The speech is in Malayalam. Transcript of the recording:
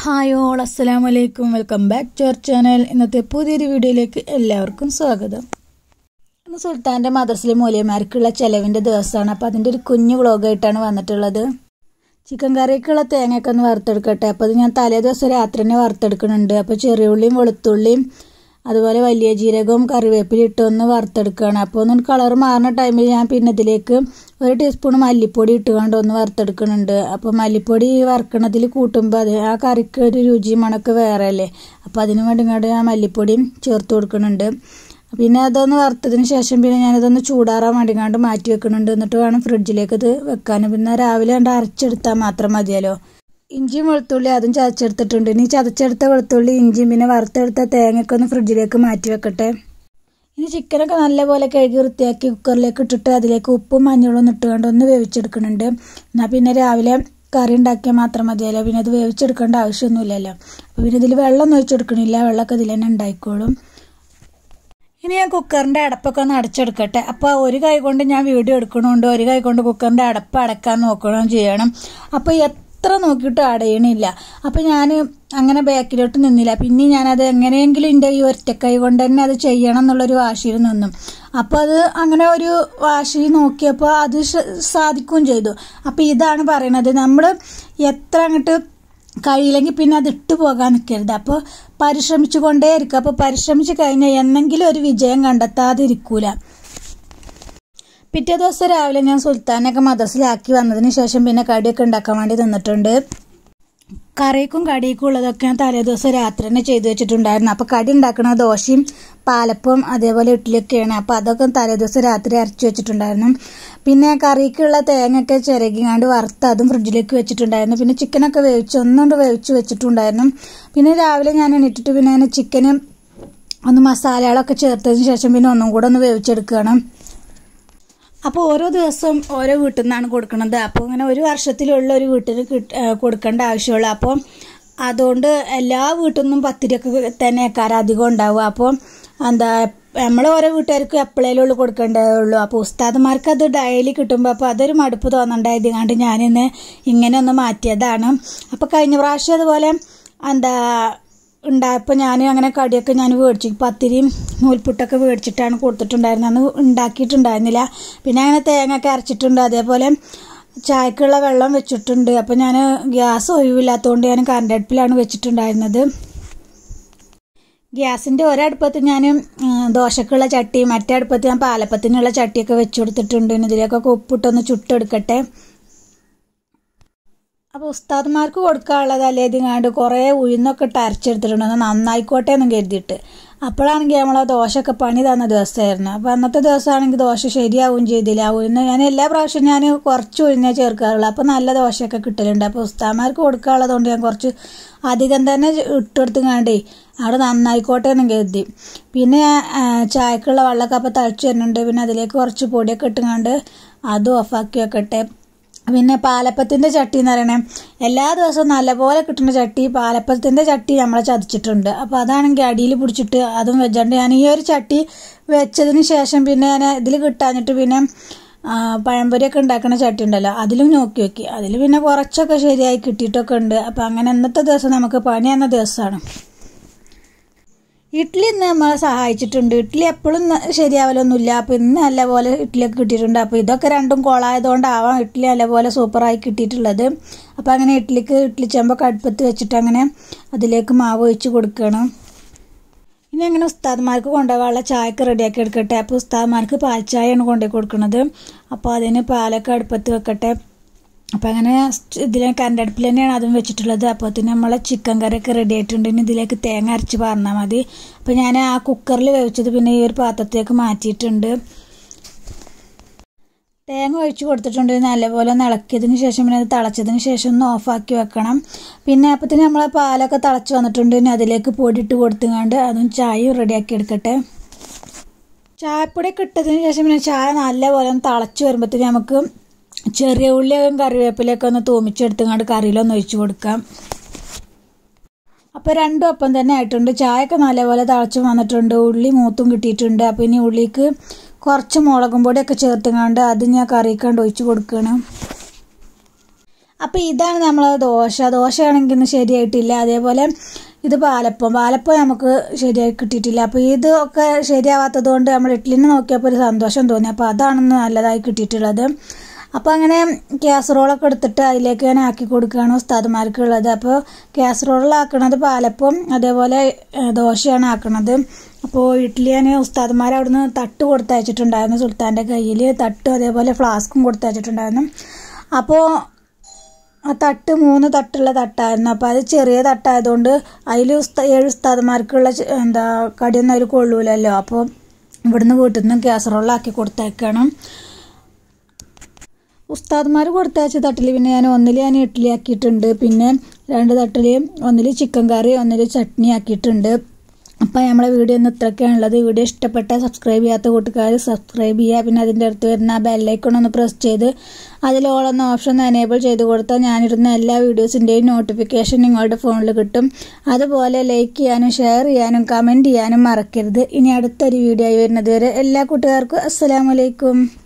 ഹായ് ഓൾ അസ്സലാം വലൈക്കും welcome back to our channel ഇന്നത്തെ പുതിയൊരു വീഡിയോയിലേക്ക് എല്ലാവർക്കും സ്വാഗതം ഇന്ന് സുൽത്താൻ്റെ മദർസിലെ മൂല്യമാർക്കുള്ള ചെലവിൻ്റെ ദിവസമാണ് അപ്പോൾ അതിൻ്റെ ഒരു കുഞ്ഞു വ്ളോഗായിട്ടാണ് വന്നിട്ടുള്ളത് ചിക്കൻ കറിക്കുള്ള തേങ്ങയൊക്കെ ഒന്ന് വറുത്തെടുക്കട്ടെ അപ്പോൾ അത് ഞാൻ തലേ ദിവസം രാത്രി തന്നെ വറുത്തെടുക്കുന്നുണ്ട് അപ്പോൾ ചെറിയ ഉള്ളിയും വെളുത്തുള്ളിയും അതുപോലെ വലിയ ജീരകവും കറിവേപ്പില ഇട്ടൊന്ന് വറുത്തെടുക്കുകയാണ് അപ്പോൾ ഒന്ന് കളർ മാറുന്ന ടൈമിൽ ഞാൻ പിന്നെ ഇതിലേക്ക് ഒരു ടീസ്പൂൺ മല്ലിപ്പൊടി ഇട്ടുകൊണ്ട് ഒന്ന് വറുത്തെടുക്കുന്നുണ്ട് അപ്പോൾ മല്ലിപ്പൊടി വറുക്കണതിൽ കൂട്ടുമ്പോൾ അത് ആ കറിക്ക് ഒരു രുചി മണക്ക് വേറെ അല്ലേ അപ്പോൾ അതിന് വേണ്ടി ഇങ്ങോട്ട് ഞാൻ മല്ലിപ്പൊടിയും ചേർത്ത് കൊടുക്കുന്നുണ്ട് പിന്നെ അതൊന്ന് വറുത്തതിന് ശേഷം പിന്നെ ഞാനിതൊന്ന് ചൂടാറാൻ വേണ്ടി കണ്ട് മാറ്റി വെക്കുന്നുണ്ട് എന്നിട്ട് വേണം ഫ്രിഡ്ജിലേക്ക് ഇത് വെക്കാൻ പിന്നെ രാവിലെ കണ്ട് അരച്ചെടുത്താൽ മാത്രം മതിയല്ലോ ഇഞ്ചിയും വെളുത്തുള്ളി അതും ചതച്ചെടുത്തിട്ടുണ്ട് ഇനി ചതച്ചെടുത്ത വെളുത്തുള്ളി ഇഞ്ചിയും പിന്നെ വറുത്തെടുത്ത തേങ്ങയൊക്കെ ഒന്ന് ഫ്രിഡ്ജിലേക്ക് മാറ്റി വെക്കട്ടെ ഇനി ചിക്കനൊക്കെ നല്ലപോലെ കഴുകി വൃത്തിയാക്കി കുക്കറിലേക്ക് ഇട്ടിട്ട് അതിലേക്ക് ഉപ്പും മഞ്ഞളും ഒന്ന് ഇട്ടുകൊണ്ട് ഒന്ന് വേവിച്ചെടുക്കുന്നുണ്ട് എന്നാൽ പിന്നെ രാവിലെ കറി ഉണ്ടാക്കിയാൽ മാത്രം മതിയല്ലോ പിന്നെ അത് വേവിച്ചെടുക്കേണ്ട ആവശ്യമൊന്നുമില്ലല്ലോ അപ്പോൾ പിന്നെ ഇതിൽ വെള്ളം ഒന്നും ഒഴിച്ചെടുക്കണില്ല വെള്ളമൊക്കെ ഇതിൽ തന്നെ ഉണ്ടായിക്കോളും ഇനി ഞാൻ കുക്കറിൻ്റെ അടപ്പൊക്കെ ഒന്ന് അടച്ചെടുക്കട്ടെ അപ്പോൾ ഒരു കൈ കൊണ്ട് ഞാൻ വീഡിയോ എടുക്കണമുണ്ട് ഒരു കൈ കൊണ്ട് കുക്കറിൻ്റെ അടപ്പ് അടക്കാൻ നോക്കണം ചെയ്യണം അപ്പോൾ എത്ര നോക്കിയിട്ട് അടയണില്ല അപ്പോൾ ഞാൻ അങ്ങനെ ബാക്കിലോട്ട് നിന്നില്ല പിന്നെ ഞാനത് എങ്ങനെയെങ്കിലും എൻ്റെ ഈ ഒറ്റക്കൈ കൊണ്ട് തന്നെ അത് ചെയ്യണം എന്നുള്ളൊരു വാശിയിൽ നിന്നും അപ്പോൾ അത് അങ്ങനെ ഒരു വാശി നോക്കിയപ്പോൾ അത് സാധിക്കുകയും ചെയ്തു അപ്പോൾ ഇതാണ് പറയണത് നമ്മൾ എത്ര അങ്ങോട്ട് കഴിയില്ലെങ്കിൽ പിന്നെ അത് ഇട്ടു പോകാൻ നിൽക്കരുത് അപ്പോൾ പരിശ്രമിച്ചു കൊണ്ടേ ഇരിക്കുക അപ്പോൾ പരിശ്രമിച്ച് കഴിഞ്ഞാൽ എന്നെങ്കിലും ഒരു വിജയം കണ്ടെത്താതിരിക്കൂല പിറ്റേ ദിവസം രാവിലെ ഞാൻ സുൽത്താനൊക്കെ മദ്രസിലാക്കി വന്നതിന് ശേഷം പിന്നെ കടിയൊക്കെ ഉണ്ടാക്കാൻ വേണ്ടി നിന്നിട്ടുണ്ട് കറിക്കും കടിക്കും ഉള്ളതൊക്കെ ഞാൻ തലേ ദിവസം രാത്രി തന്നെ ചെയ്തു വെച്ചിട്ടുണ്ടായിരുന്നു അപ്പോൾ കടി ഉണ്ടാക്കുന്ന ദോശയും പാലപ്പവും അതേപോലെ ഇഡ്ഡലിയൊക്കെയാണ് അപ്പോൾ അതൊക്കെ തലേ ദിവസം രാത്രി അരച്ചു വെച്ചിട്ടുണ്ടായിരുന്നു പിന്നെ കറിക്കുള്ള തേങ്ങയൊക്കെ ചിരകിങ്ങാണ്ട് വറുത്ത് അതും ഫ്രിഡ്ജിലേക്ക് വെച്ചിട്ടുണ്ടായിരുന്നു പിന്നെ ചിക്കനൊക്കെ വേവിച്ച് ഒന്നുകൊണ്ട് വേവിച്ച് വെച്ചിട്ടുണ്ടായിരുന്നു പിന്നെ രാവിലെ ഞാൻ എണീറ്റിട്ട് പിന്നെ അങ്ങനെ ചിക്കന് ഒന്ന് മസാലകളൊക്കെ ചേർത്തതിന് ശേഷം പിന്നെ ഒന്നും കൂടെ ഒന്ന് വേവിച്ചെടുക്കുകയാണ് അപ്പോൾ ഓരോ ദിവസം ഓരോ വീട്ടിൽ നിന്നാണ് കൊടുക്കുന്നത് അപ്പോൾ ഇങ്ങനെ ഒരു വർഷത്തിലുള്ള ഒരു വീട്ടിൽ കൊടുക്കേണ്ട ആവശ്യമുള്ളൂ അപ്പോൾ അതുകൊണ്ട് എല്ലാ വീട്ടിൽ നിന്നും പത്തിരിയൊക്കെ തന്നെ കാരം അധികം ഉണ്ടാവുക അപ്പോൾ എന്താ നമ്മൾ ഓരോ വീട്ടുകാർക്കും എപ്പോഴേലും ഉള്ളു കൊടുക്കേണ്ടതുള്ളൂ അപ്പോൾ ഉസ്താദന്മാർക്ക് അത് ഡെയിലി കിട്ടുമ്പോൾ അപ്പോൾ അതൊരു മടുപ്പ് തോന്നണ്ടായത് കണ്ട് ഞാനിന്ന് ഇങ്ങനെ ഒന്ന് മാറ്റിയതാണ് അപ്പോൾ കഴിഞ്ഞ പ്രാവശ്യം അതുപോലെ എന്താ ഉണ്ടായപ്പോൾ ഞാൻ അങ്ങനെ കടിയൊക്കെ ഞാൻ മേടിച്ചു പത്തിരിയും നൂൽപുട്ടൊക്കെ മേടിച്ചിട്ടാണ് കൊടുത്തിട്ടുണ്ടായിരുന്നത് അന്ന് ഉണ്ടാക്കിയിട്ടുണ്ടായിരുന്നില്ല പിന്നെ അങ്ങനെ തേങ്ങ ഒക്കെ അരച്ചിട്ടുണ്ട് അതേപോലെ ചായക്കുള്ള വെള്ളം വെച്ചിട്ടുണ്ട് അപ്പോൾ ഞാൻ ഗ്യാസ് ഒഴിവില്ലാത്തതുകൊണ്ട് ഞാൻ കറണ്ട് അടുപ്പിലാണ് വെച്ചിട്ടുണ്ടായിരുന്നത് ഗ്യാസിൻ്റെ ഒരടുപ്പത്ത് ഞാൻ ദോശക്കുള്ള ചട്ടി മറ്റേ അടുപ്പത്ത് ഞാൻ പാലപ്പത്തിനുള്ള ചട്ടിയൊക്കെ വെച്ചു കൊടുത്തിട്ടുണ്ട് ഇതിലേക്കൊക്കെ ഉപ്പിട്ടൊന്ന് ചുട്ടെടുക്കട്ടെ അപ്പോൾ ഉസ്താദ്മാർക്ക് കൊടുക്കാനുള്ളതല്ലേ ഇതിങ്ങാണ്ട് കുറേ ഉഴുന്നൊക്കെ ഇട്ട് അരച്ചെടുത്തിട്ടുണ്ട് നന്നായിക്കോട്ടെ എന്ന് കരുതിയിട്ട് അപ്പോഴാണെങ്കിൽ നമ്മളെ ദോശയൊക്കെ പണി തന്ന ദിവസമായിരുന്നു അപ്പോൾ അന്നത്തെ ദിവസമാണെങ്കിൽ ദോശ ശരിയാവുകയും ചെയ്തില്ല ഉഴുന്ന് ഞാൻ എല്ലാ പ്രാവശ്യവും ഞാൻ കുറച്ച് ഉഴുന്നേ ചേർക്കാറുള്ളൂ അപ്പോൾ നല്ല ദോശയൊക്കെ കിട്ടലുണ്ട് അപ്പോൾ ഉസ്താദ്മാർക്ക് കൊടുക്കാനുള്ളതുകൊണ്ട് ഞാൻ കുറച്ച് അധികം തന്നെ ഇട്ടെടുത്തുങ്ങാണ്ടേ അവിടെ നന്നായിക്കോട്ടെ എന്ന് കരുതി പിന്നെ ചായക്കുള്ള വെള്ളമൊക്കെ അപ്പോൾ തളിച്ച് വരുന്നുണ്ട് പിന്നെ അതിലേക്ക് കുറച്ച് പൊടിയൊക്കെ ഇട്ടുങ്ങാണ്ട് അതും ഓഫാക്കി വെക്കട്ടെ പിന്നെ പാലപ്പത്തിൻ്റെ ചട്ടി എന്ന് പറയണേ എല്ലാ ദിവസവും നല്ലപോലെ കിട്ടുന്ന ചട്ടി പാലപ്പത്തിൻ്റെ ചട്ടി നമ്മളെ ചതിച്ചിട്ടുണ്ട് അപ്പോൾ അതാണെങ്കിൽ അടിയിൽ പിടിച്ചിട്ട് അതും വെച്ചാണ്ട് ഞാൻ ഈ ഒരു ചട്ടി വെച്ചതിന് ശേഷം പിന്നെ ഞാൻ ഇതിൽ കിട്ടാഞ്ഞിട്ട് പിന്നെ പഴംപൊരിയൊക്കെ ഉണ്ടാക്കുന്ന ചട്ടി ഉണ്ടല്ലോ അതിലും നോക്കി നോക്കി അതിൽ പിന്നെ കുറച്ചൊക്കെ ശരിയായി കിട്ടിയിട്ടൊക്കെ ഉണ്ട് അപ്പോൾ അങ്ങനെ ഇന്നത്തെ ദിവസം നമുക്ക് പണി എന്ന ദിവസമാണ് ഇഡ്ഡലി ഇന്ന് നമ്മളെ സഹായിച്ചിട്ടുണ്ട് ഇഡ്ഡലി എപ്പോഴും ശരിയാവലൊന്നുമില്ല അപ്പോൾ ഇന്ന് നല്ലപോലെ ഇഡ്ഡലിയൊക്കെ കിട്ടിയിട്ടുണ്ട് അപ്പോൾ ഇതൊക്കെ രണ്ടും കോളായതുകൊണ്ടാവാം ഇഡ്ഡലി നല്ലപോലെ സൂപ്പറായി കിട്ടിയിട്ടുള്ളത് അപ്പോൾ അങ്ങനെ ഇഡ്ഡലിക്ക് ഇഡ്ഡലി ചെമ്പൊക്കെ അടുപ്പത്ത് വെച്ചിട്ട് അങ്ങനെ അതിലേക്ക് മാവ് ഒഴിച്ച് കൊടുക്കണം ഇനി അങ്ങനെ ഉസ്താദ്മാർക്ക് കൊണ്ടുപോകാനുള്ള ചായക്ക് റെഡിയാക്കി എടുക്കട്ടെ അപ്പോൾ ഉസ്താദ്മാർക്ക് പാൽച്ചായയാണ് കൊണ്ടുപോയി കൊടുക്കുന്നത് അപ്പോൾ അതിന് പാലൊക്കെ അടുപ്പത്ത് വെക്കട്ടെ അപ്പോൾ അങ്ങനെ ഇതിൽ കറണ്ട് അടുപ്പിൽ തന്നെയാണ് അതും വെച്ചിട്ടുള്ളത് അപ്പോൾ തന്നെ നമ്മളെ ചിക്കൻ കറിയൊക്കെ റെഡി ആയിട്ടുണ്ട് ഇനി ഇതിലേക്ക് തേങ്ങ അരച്ച് പറഞ്ഞാൽ മതി അപ്പോൾ ഞാൻ ആ കുക്കറിൽ വേവിച്ചത് പിന്നെ ഈ ഒരു പാത്രത്തേക്ക് മാറ്റിയിട്ടുണ്ട് തേങ്ങ ഒഴിച്ച് കൊടുത്തിട്ടുണ്ട് നല്ലപോലെ ഒന്ന് ഇളക്കിയതിന് ശേഷം പിന്നെ അത് തിളച്ചതിന് ശേഷം ഒന്ന് ഓഫാക്കി വെക്കണം പിന്നെ അപ്പത്തിന് നമ്മളെ പാലൊക്കെ തിളച്ച് വന്നിട്ടുണ്ട് ഇനി അതിലേക്ക് പൊടി ഇട്ട് കൊടുത്തുകൊണ്ട് അതും ചായയും റെഡിയാക്കി എടുക്കട്ടെ ചായപ്പൊടിയൊക്കെ ഇട്ടതിന് ശേഷം പിന്നെ ചായ നല്ലപോലെ ഒന്ന് തിളച്ച് വരുമ്പോഴത്തേന് നമുക്ക് ചെറിയ ഉള്ളിയും കറിവേപ്പിലൊക്കെ ഒന്ന് തൂമിച്ചെടുത്തുകൊണ്ട് കറിയിലൊന്ന് ഒഴിച്ചു കൊടുക്കാം അപ്പോൾ രണ്ടും ഒപ്പം തന്നെ ആയിട്ടുണ്ട് ചായയൊക്കെ നല്ലപോലെ തിളച്ചും വന്നിട്ടുണ്ട് ഉള്ളി മൂത്തും കിട്ടിയിട്ടുണ്ട് അപ്പോൾ ഇനി ഉള്ളിക്ക് കുറച്ച് മുളകും പൊടിയൊക്കെ ചേർത്തുകൊണ്ട് അത് ഞാൻ കറിക്കാണ്ട് ഒഴിച്ച് കൊടുക്കണം അപ്പോൾ ഇതാണ് നമ്മൾ ദോശ ദോശയാണെങ്കിൽ ഇന്ന് ശരിയായിട്ടില്ല അതേപോലെ ഇത് പാലപ്പം പാലപ്പം നമുക്ക് ശരിയായി കിട്ടിയിട്ടില്ല അപ്പോൾ ഇതൊക്കെ ശരിയാവാത്തത് കൊണ്ട് നമ്മൾ ഇഡ്ഡലിനെ നോക്കിയപ്പോൾ ഒരു സന്തോഷം തോന്നി അപ്പോൾ അതാണെന്ന് നല്ലതായി കിട്ടിയിട്ടുള്ളത് അപ്പോൾ അങ്ങനെ കാസറോളൊക്കെ എടുത്തിട്ട് അതിലേക്ക് ഞാൻ ആക്കി കൊടുക്കുകയാണ് ഉസ്താദുമാർക്കുള്ളത് അപ്പോൾ കാസറോളിലാക്കണത് പാലപ്പം അതേപോലെ ഏഹ്, ദോശയാണ് ആക്കണത് അപ്പോൾ ഇഡ്ഡലി ഞാൻ ഉസ്താദുമാർ അവിടുന്ന് തട്ട് കൊടുത്തയച്ചിട്ടുണ്ടായിരുന്നു സുൽത്താൻ്റെ കയ്യിൽ തട്ടും അതേപോലെ ഫ്ലാസ്കും കൊടുത്തയച്ചിട്ടുണ്ടായിരുന്നു അപ്പോൾ ആ തട്ട് മൂന്ന് തട്ടുള്ള തട്ടായിരുന്നു അപ്പോൾ അത് ചെറിയ തട്ടായതുകൊണ്ട് അതിൽ ഉസ്ത ഏഴ് ഉസ്താദന്മാർക്കുള്ള ചെ- എന്താ കടിയൊന്നും അതിൽ കൊള്ളൂലല്ലോ അപ്പോൾ ഇവിടുന്ന് വീട്ടിൽ നിന്ന് കാസറോളാക്കി കൊടുത്തേക്കണം ഉസ്താദ്മാർ കൊടുത്തയച്ച തട്ടിൽ പിന്നെ ഞാൻ ഒന്നിൽ ഞാൻ ഇഡ്ഡലി ആക്കിയിട്ടുണ്ട് പിന്നെ രണ്ട് തട്ടിൽ ഒന്നിൽ ചിക്കൻ കറി ഒന്നിൽ ചട്നി ആക്കിയിട്ടുണ്ട് അപ്പം നമ്മളെ വീഡിയോ ഒന്ന് ഇത്രയൊക്കെയാണുള്ളത് വീഡിയോ ഇഷ്ടപ്പെട്ട സബ്സ്ക്രൈബ് ചെയ്യാത്ത കൂട്ടുകാർ സബ്സ്ക്രൈബ് ചെയ്യുക പിന്നെ അതിൻ്റെ അടുത്ത് വരുന്ന ബെല്ലൈക്കൺ ഒന്ന് പ്രസ് ചെയ്ത് അതിൽ ഓളെന്ന ഓപ്ഷൻ ഒന്ന് എനേബിൾ ചെയ്ത് കൊടുത്താൽ ഞാനിടുന്ന എല്ലാ വീഡിയോസിൻ്റെയും നോട്ടിഫിക്കേഷൻ നിങ്ങളുടെ ഫോണിൽ കിട്ടും അതുപോലെ ലൈക്ക് ചെയ്യാനും ഷെയർ ചെയ്യാനും കമൻറ്റ് ചെയ്യാനും മറക്കരുത് ഇനി അടുത്തൊരു വീഡിയോ ആയി വരുന്നത് വരെ എല്ലാ കൂട്ടുകാർക്കും അസ്സലാമലൈക്കും